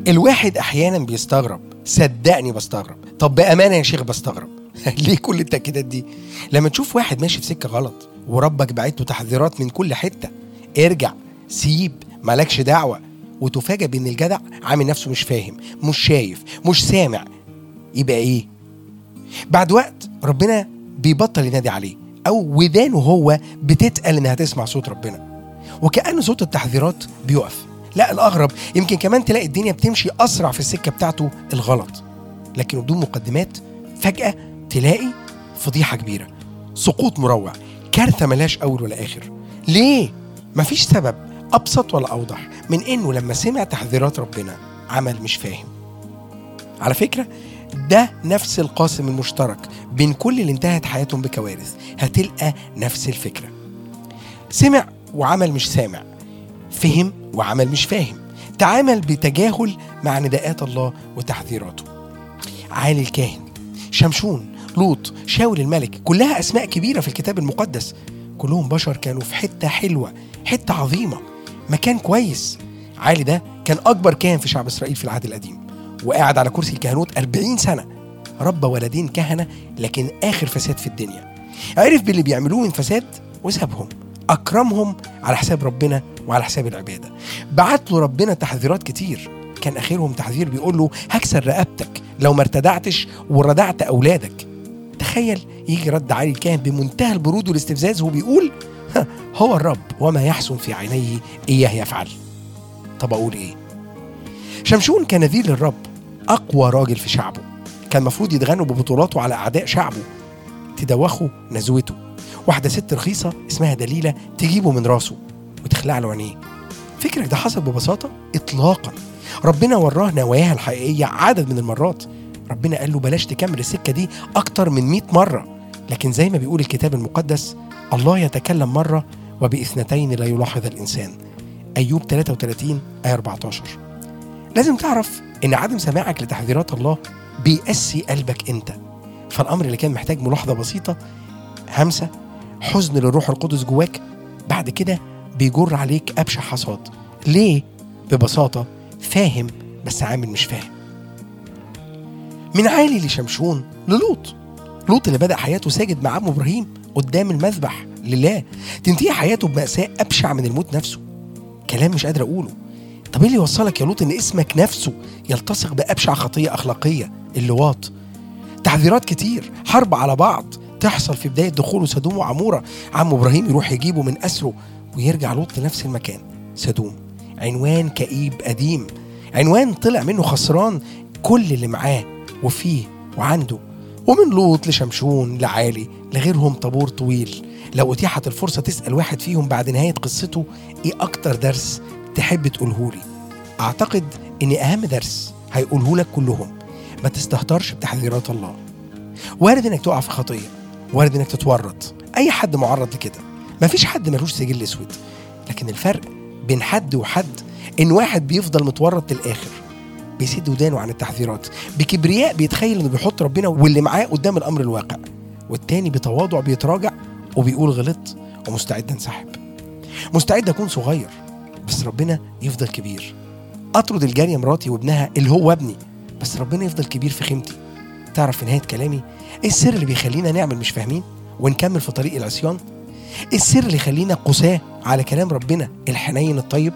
الواحد احيانا بيستغرب صدقني بستغرب طب بامانه يا شيخ بستغرب ليه كل التاكيدات دي لما تشوف واحد ماشي في سكه غلط وربك بعت له تحذيرات من كل حته ارجع سيب مالكش دعوه وتفاجئ بان الجدع عامل نفسه مش فاهم مش شايف مش سامع يبقى ايه بعد وقت ربنا بيبطل ينادي عليه او ودانه هو بتتقل انها تسمع صوت ربنا وكأن صوت التحذيرات بيقف لا الأغرب يمكن كمان تلاقي الدنيا بتمشي أسرع في السكة بتاعته الغلط لكن بدون مقدمات فجأة تلاقي فضيحة كبيرة سقوط مروع كارثة ملاش أول ولا آخر ليه؟ مفيش سبب أبسط ولا أوضح من إنه لما سمع تحذيرات ربنا عمل مش فاهم على فكرة ده نفس القاسم المشترك بين كل اللي انتهت حياتهم بكوارث هتلقى نفس الفكرة سمع وعمل مش سامع فهم وعمل مش فاهم تعامل بتجاهل مع نداءات الله وتحذيراته عالي الكاهن شمشون لوط شاول الملك كلها أسماء كبيرة في الكتاب المقدس كلهم بشر كانوا في حتة حلوة حتة عظيمة مكان كويس عالي ده كان أكبر كاهن في شعب إسرائيل في العهد القديم وقاعد على كرسي الكهنوت 40 سنة ربى ولدين كهنة لكن آخر فساد في الدنيا عرف باللي بيعملوه من فساد وسابهم أكرمهم على حساب ربنا وعلى حساب العبادة بعت له ربنا تحذيرات كتير كان آخرهم تحذير بيقول له هكسر رقبتك لو ما ارتدعتش وردعت أولادك تخيل يجي رد علي الكاهن بمنتهى البرود والاستفزاز وهو بيقول هو الرب وما يحسن في عينيه إياه يفعل طب أقول إيه شمشون كان نذير للرب أقوى راجل في شعبه كان المفروض يتغنوا ببطولاته على أعداء شعبه تدوخوا نزوته واحدة ست رخيصة اسمها دليلة تجيبه من راسه وتخلع له عينيه فكرك ده حصل ببساطة؟ إطلاقا ربنا وراه نواياها الحقيقية عدد من المرات ربنا قال له بلاش تكمل السكة دي أكتر من 100 مرة لكن زي ما بيقول الكتاب المقدس الله يتكلم مرة وبإثنتين لا يلاحظ الإنسان أيوب 33 آية 14 لازم تعرف إن عدم سماعك لتحذيرات الله بيقسي قلبك أنت فالأمر اللي كان محتاج ملاحظة بسيطة همسة حزن للروح القدس جواك بعد كده بيجر عليك أبشع حصاد ليه؟ ببساطة فاهم بس عامل مش فاهم من عالي لشمشون للوط لوط اللي بدأ حياته ساجد مع عمه إبراهيم قدام المذبح لله تنتهي حياته بمأساة أبشع من الموت نفسه كلام مش قادر أقوله طب ايه اللي يوصلك يا لوط ان اسمك نفسه يلتصق بأبشع خطية أخلاقية اللواط تحذيرات كتير حرب على بعض تحصل في بداية دخوله سدوم وعمورة عم إبراهيم يروح يجيبه من أسره ويرجع لوط لنفس المكان سدوم عنوان كئيب قديم عنوان طلع منه خسران كل اللي معاه وفيه وعنده ومن لوط لشمشون لعالي لغيرهم طابور طويل لو اتيحت الفرصة تسأل واحد فيهم بعد نهاية قصته ايه أكتر درس تحب تقوله لي أعتقد إن أهم درس هيقوله لك كلهم ما تستهترش بتحذيرات الله وارد إنك تقع في خطية وارد إنك تتورط أي حد معرض لكده مفيش حد ملوش سجل أسود لكن الفرق بين حد وحد إن واحد بيفضل متورط للآخر بيسد ودانه عن التحذيرات بكبرياء بيتخيل انه بيحط ربنا واللي معاه قدام الامر الواقع والتاني بتواضع بيتراجع وبيقول غلطت ومستعد انسحب مستعد اكون صغير بس ربنا يفضل كبير اطرد الجاريه مراتي وابنها اللي هو ابني بس ربنا يفضل كبير في خيمتي تعرف في نهايه كلامي ايه السر اللي بيخلينا نعمل مش فاهمين ونكمل في طريق العصيان ايه السر اللي يخلينا قساه على كلام ربنا الحنين الطيب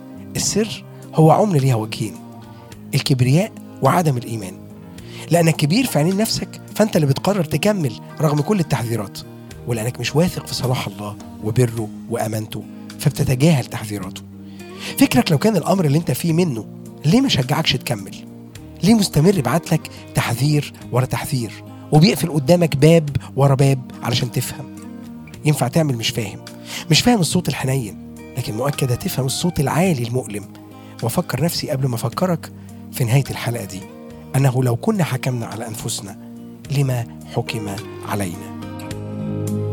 السر هو عمر ليها وجهين الكبرياء وعدم الإيمان لأنك كبير في عينين نفسك فأنت اللي بتقرر تكمل رغم كل التحذيرات ولأنك مش واثق في صلاح الله وبره وأمانته فبتتجاهل تحذيراته فكرك لو كان الأمر اللي أنت فيه منه ليه ما شجعكش تكمل ليه مستمر يبعت لك تحذير ورا تحذير وبيقفل قدامك باب ورا باب علشان تفهم ينفع تعمل مش فاهم مش فاهم الصوت الحنين لكن مؤكد هتفهم الصوت العالي المؤلم وافكر نفسي قبل ما افكرك في نهايه الحلقه دي انه لو كنا حكمنا على انفسنا لما حكم علينا